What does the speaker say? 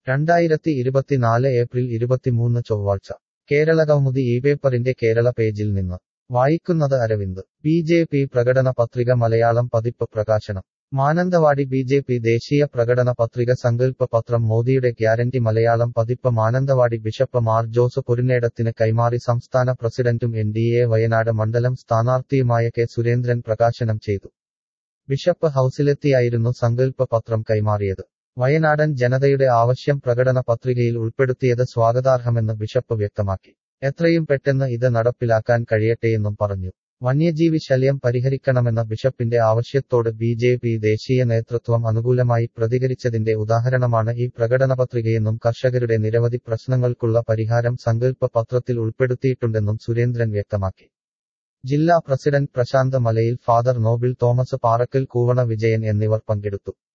രണ്ടായിരത്തി ഇരുപത്തിനാല് ഏപ്രിൽ ഇരുപത്തിമൂന്ന് ചൊവ്വാഴ്ച കേരള കൗമുദി ഈ പേപ്പറിന്റെ കേരള പേജിൽ നിന്ന് വായിക്കുന്നത് അരവിന്ദ് ബി ജെ പി പ്രകടന പത്രിക മലയാളം പതിപ്പ് പ്രകാശനം മാനന്തവാടി ബി ജെ പി ദേശീയ പ്രകടന പത്രിക സങ്കല്പ പത്രം മോദിയുടെ ഗ്യാരണ്ടി മലയാളം പതിപ്പ് മാനന്തവാടി ബിഷപ്പ് മാർ ജോസ് പൊരുന്നേടത്തിന് കൈമാറി സംസ്ഥാന പ്രസിഡന്റും എൻ ഡി എ വയനാട് മണ്ഡലം സ്ഥാനാർത്ഥിയുമായ കെ സുരേന്ദ്രൻ പ്രകാശനം ചെയ്തു ബിഷപ്പ് ഹൌസിലെത്തിയായിരുന്നു സങ്കല്പ പത്രം കൈമാറിയത് വയനാടൻ ജനതയുടെ ആവശ്യം പ്രകടന പത്രികയിൽ ഉൾപ്പെടുത്തിയത് സ്വാഗതാർഹമെന്ന് ബിഷപ്പ് വ്യക്തമാക്കി എത്രയും പെട്ടെന്ന് ഇത് നടപ്പിലാക്കാൻ കഴിയട്ടെയെന്നും പറഞ്ഞു വന്യജീവി ശല്യം പരിഹരിക്കണമെന്ന ബിഷപ്പിന്റെ ആവശ്യത്തോട് ബി ജെ പി ദേശീയ നേതൃത്വം അനുകൂലമായി പ്രതികരിച്ചതിന്റെ ഉദാഹരണമാണ് ഈ പ്രകടനപത്രികയെന്നും കർഷകരുടെ നിരവധി പ്രശ്നങ്ങൾക്കുള്ള പരിഹാരം സങ്കല്പ പത്രത്തിൽ ഉൾപ്പെടുത്തിയിട്ടുണ്ടെന്നും സുരേന്ദ്രൻ വ്യക്തമാക്കി ജില്ലാ പ്രസിഡന്റ് പ്രശാന്ത് മലയിൽ ഫാദർ നോബിൾ തോമസ് പാറക്കൽ കൂവണ വിജയൻ എന്നിവർ പങ്കെടുത്തു